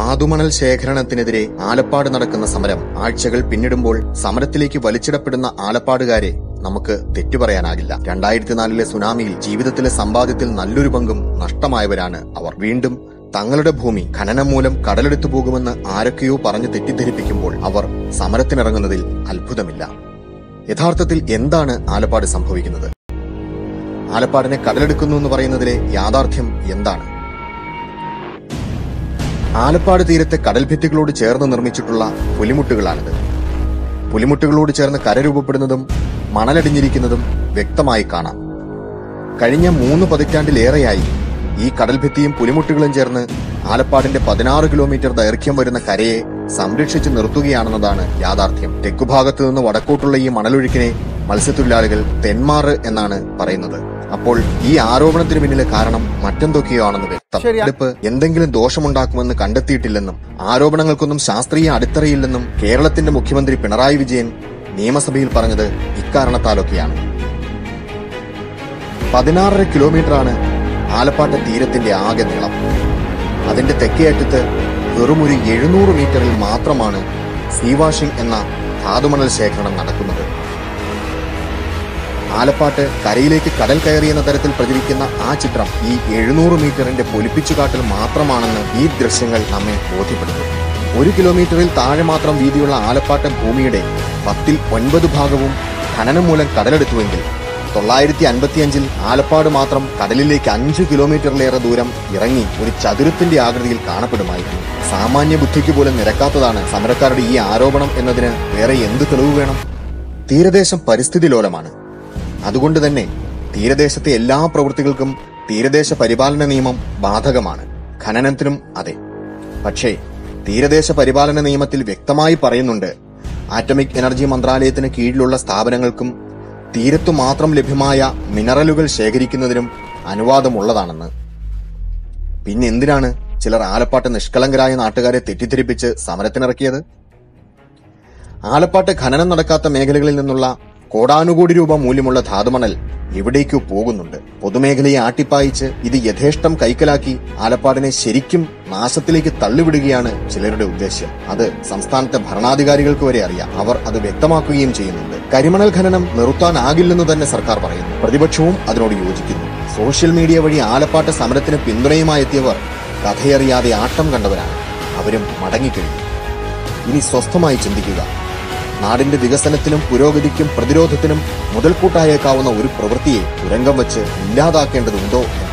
ധാതുമണൽ ശേഖരണത്തിനെതിരെ ആലപ്പാട് നടക്കുന്ന സമരം ആഴ്ചകൾ പിന്നിടുമ്പോൾ സമരത്തിലേക്ക് വലിച്ചിടപ്പെടുന്ന ആലപ്പാടുകാരെ നമുക്ക് തെറ്റു പറയാനാകില്ല രണ്ടായിരത്തി നാലിലെ സുനാമിയിൽ ജീവിതത്തിലെ സമ്പാദ്യത്തിൽ നല്ലൊരു പങ്കും നഷ്ടമായവരാണ് അവർ വീണ്ടും തങ്ങളുടെ ഭൂമി ഖനനം മൂലം കടലെടുത്തു പോകുമെന്ന് ആരൊക്കെയോ പറഞ്ഞ് തെറ്റിദ്ധരിപ്പിക്കുമ്പോൾ അവർ സമരത്തിനിറങ്ങുന്നതിൽ അത്ഭുതമില്ല യഥാർത്ഥത്തിൽ എന്താണ് ആലപ്പാട് സംഭവിക്കുന്നത് ആലപ്പാടിനെ കടലെടുക്കുന്നു എന്ന് പറയുന്നതിലെ യാഥാർത്ഥ്യം എന്താണ് ആലപ്പാട് തീരത്തെ കടൽഭിത്തികളോട് ചേർന്ന് നിർമ്മിച്ചിട്ടുള്ള പുലിമുട്ടുകളാണിത് പുലിമുട്ടുകളോട് ചേർന്ന് കര രൂപപ്പെടുന്നതും മണലടിഞ്ഞിരിക്കുന്നതും വ്യക്തമായി കാണാം കഴിഞ്ഞ മൂന്ന് പതിറ്റാണ്ടിലേറെയായി ഈ കടൽഭിത്തിയും പുലിമുട്ടുകളും ചേർന്ന് ആലപ്പാടിന്റെ പതിനാറ് കിലോമീറ്റർ ദൈർഘ്യം വരുന്ന കരയെ സംരക്ഷിച്ചു നിർത്തുകയാണെന്നതാണ് യാഥാർത്ഥ്യം തെക്കുഭാഗത്തു നിന്ന് വടക്കോട്ടുള്ള ഈ മണലൊഴുക്കിനെ മത്സ്യത്തൊഴിലാളികൾ തെന്മാറ് എന്നാണ് പറയുന്നത് അപ്പോൾ ഈ ആരോപണത്തിന് പിന്നിലെ കാരണം മറ്റെന്തൊക്കെയോ ആണെന്ന് വ്യക്തം ശരി. എടുപ്പ് എന്തെങ്കിലും ദോഷമുണ്ടാക്കുമെന്ന് കണ്ടെത്തിയിട്ടില്ലെന്നും ആരോപണങ്ങൾക്കൊന്നും ശാസ്ത്രീയ അടിത്തറയില്ലെന്നും കേരളത്തിന്റെ മുഖ്യമന്ത്രി പിണറായി വിജയൻ നിയമസഭയിൽ പറഞ്ഞത് ഇക്കാരണത്താലൊക്കെയാണ് പതിനാറര കിലോമീറ്ററാണ് ആലപ്പാട്ട് തീരത്തിന്റെ ആകെ നീളം അതിന്റെ തെക്കേ അറ്റത്ത് വെറുമൊരു എഴുന്നൂറ് മീറ്ററിൽ മാത്രമാണ് സീ വാഷിംഗ് എന്ന ധാതുമണൽ ശേഖരണം നടക്കുന്നത് ആലപ്പാട്ട് കരയിലേക്ക് കടൽ കയറിയെന്ന തരത്തിൽ പ്രചരിക്കുന്ന ആ ചിത്രം ഈ എഴുന്നൂറ് മീറ്ററിന്റെ പൊലിപ്പിച്ചുകാട്ടൽ മാത്രമാണെന്ന് ഈ ദൃശ്യങ്ങൾ നമ്മെ ബോധ്യപ്പെടുന്നു ഒരു കിലോമീറ്ററിൽ താഴെ മാത്രം വീതിയുള്ള ആലപ്പാട്ട് ഭൂമിയുടെ പത്തിൽ ഒൻപത് ഭാഗവും ഖനനം മൂലം കടലെടുത്തുവെങ്കിൽ തൊള്ളായിരത്തി അൻപത്തിയഞ്ചിൽ ആലപ്പാട് മാത്രം കടലിലേക്ക് അഞ്ച് കിലോമീറ്ററിലേറെ ദൂരം ഇറങ്ങി ഒരു ചതുരത്തിന്റെ ആകൃതിയിൽ കാണപ്പെടുമായിരുന്നു സാമാന്യ ബുദ്ധിക്ക് പോലും നിരക്കാത്തതാണ് സമരക്കാരുടെ ഈ ആരോപണം എന്നതിന് വേറെ എന്ത് തെളിവ് വേണം തീരദേശം പരിസ്ഥിതി ലോലമാണ് അതുകൊണ്ട് തന്നെ തീരദേശത്തെ എല്ലാ പ്രവൃത്തികൾക്കും തീരദേശ പരിപാലന നിയമം ബാധകമാണ് ഖനനത്തിനും അതെ പക്ഷേ തീരദേശ പരിപാലന നിയമത്തിൽ വ്യക്തമായി പറയുന്നുണ്ട് ആറ്റമിക് എനർജി മന്ത്രാലയത്തിന് കീഴിലുള്ള സ്ഥാപനങ്ങൾക്കും തീരത്തു മാത്രം ലഭ്യമായ മിനറലുകൾ ശേഖരിക്കുന്നതിനും അനുവാദമുള്ളതാണെന്ന് പിന്നെ എന്തിനാണ് ചിലർ ആലപ്പാട്ട് നിഷ്കളങ്കരായ നാട്ടുകാരെ തെറ്റിദ്ധരിപ്പിച്ച് സമരത്തിനിറക്കിയത് ആലപ്പാട്ട് ഖനനം നടക്കാത്ത മേഖലകളിൽ നിന്നുള്ള കോടാനുകോടി രൂപ മൂല്യമുള്ള ധാതുമണൽ എവിടേക്കോ പോകുന്നുണ്ട് പൊതുമേഖലയെ ആട്ടിപ്പായിച്ച് ഇത് യഥേഷ്ടം കൈക്കലാക്കി ആലപ്പാടിനെ ശരിക്കും നാശത്തിലേക്ക് തള്ളിവിടുകയാണ് ചിലരുടെ ഉദ്ദേശ്യം അത് സംസ്ഥാനത്തെ ഭരണാധികാരികൾക്ക് വരെ അറിയാം അവർ അത് വ്യക്തമാക്കുകയും ചെയ്യുന്നുണ്ട് കരിമണൽ ഖനനം നിർത്താനാകില്ലെന്ന് തന്നെ സർക്കാർ പറയുന്നു പ്രതിപക്ഷവും അതിനോട് യോജിക്കുന്നു സോഷ്യൽ മീഡിയ വഴി ആലപ്പാട്ട് സമരത്തിന് പിന്തുണയുമായി എത്തിയവർ കഥയറിയാതെ ആട്ടം കണ്ടവരാണ് അവരും മടങ്ങിക്കഴിഞ്ഞു ഇനി സ്വസ്ഥമായി ചിന്തിക്കുക നാടിന്റെ വികസനത്തിനും പുരോഗതിക്കും പ്രതിരോധത്തിനും മുതൽക്കൂട്ടായേക്കാവുന്ന ഒരു പ്രവൃത്തിയെ തുരങ്കം വച്ച് ഇല്ലാതാക്കേണ്ടതുണ്ടോ എന്ന്